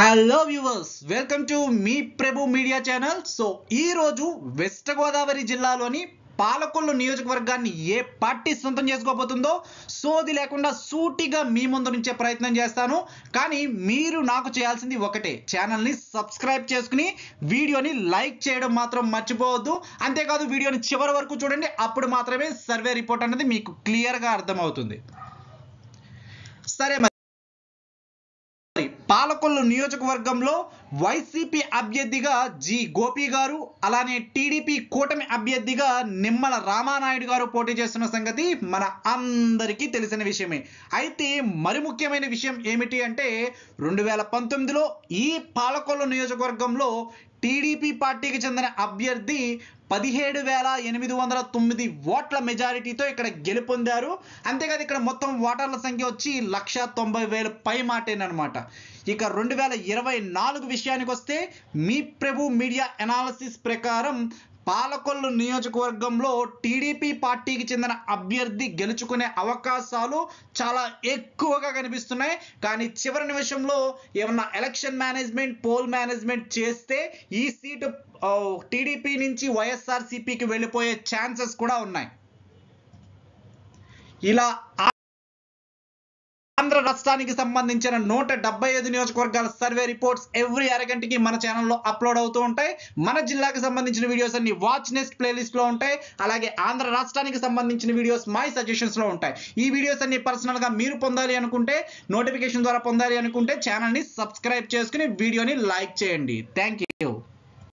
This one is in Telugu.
హలో వ్యూవర్స్ వెల్కమ్ టు మీ ప్రభు మీడియా ఛానల్ సో ఈ రోజు వెస్ట్ గోదావరి జిల్లాలోని పాలకొల్లు నియోజకవర్గాన్ని ఏ పార్టీ సొంతం చేసుకోబోతుందో సోది లేకుండా సూటిగా మీ ముందు నుంచే ప్రయత్నం చేస్తాను కానీ మీరు నాకు చేయాల్సింది ఒకటే ఛానల్ని సబ్స్క్రైబ్ చేసుకుని వీడియోని లైక్ చేయడం మాత్రం మర్చిపోవద్దు అంతేకాదు వీడియోని చివరి వరకు చూడండి అప్పుడు మాత్రమే సర్వే రిపోర్ట్ అనేది మీకు క్లియర్గా అర్థమవుతుంది సరే మరి మరి పాలకొల్లు నియోజకవర్గంలో వైసీపీ అభ్యర్థిగా జి గోపి గారు అలానే టీడీపీ కూటమి అభ్యర్థిగా నిమ్మల రామానాయుడు గారు పోటీ చేస్తున్న సంగతి మన అందరికీ తెలిసిన విషయమే అయితే మరి ముఖ్యమైన విషయం ఏమిటి అంటే రెండు వేల పంతొమ్మిదిలో ఈ పాలకొల్లు నియోజకవర్గంలో టీడీపీ పార్టీకి చెందిన అభ్యర్థి పదిహేడు వేల ఎనిమిది వందల తొమ్మిది ఓట్ల మెజారిటీతో ఇక్కడ గెలుపొందారు అంతేకాదు ఇక్కడ మొత్తం ఓటర్ల సంఖ్య వచ్చి లక్ష తొంభై వేలు పై మాటేనమాట ఇక రెండు వేల ఇరవై నాలుగు విషయానికి వస్తే మీ ప్రభు మీడియా ఎనాలసిస్ ప్రకారం పాలకొల్లు నియోజకవర్గంలో టీడీపీ పార్టీకి చెందిన అభ్యర్థి గెలుచుకునే అవకాశాలు చాలా ఎక్కువగా కనిపిస్తున్నాయి కానీ చివరి నిమిషంలో ఏమన్నా ఎలక్షన్ మేనేజ్మెంట్ పోల్ మేనేజ్మెంట్ చేస్తే ఈ సీటు టీడీపీ నుంచి వైఎస్ఆర్ సిపికి వెళ్ళిపోయే ఛాన్సెస్ కూడా ఉన్నాయి ఇలా ఆంధ్ర రాష్ట్రానికి సంబంధించిన నూట డెబ్బై ఐదు నియోజకవర్గాల సర్వే రిపోర్ట్స్ ఎవ్రీ అరగంటకి మన ఛానల్లో అప్లోడ్ అవుతూ ఉంటాయి మన జిల్లాకి సంబంధించిన వీడియోస్ అన్ని వాచ్ నెక్స్ట్ ప్లేలిస్ట్ లో ఉంటాయి అలాగే ఆంధ్ర రాష్ట్రానికి సంబంధించిన వీడియోస్ మై సజెషన్స్ లో ఉంటాయి ఈ వీడియోస్ అన్ని పర్సనల్ గా మీరు పొందాలి అనుకుంటే నోటిఫికేషన్ ద్వారా పొందాలి అనుకుంటే ఛానల్ ని సబ్స్క్రైబ్ చేసుకుని వీడియోని లైక్ చేయండి థ్యాంక్ యూ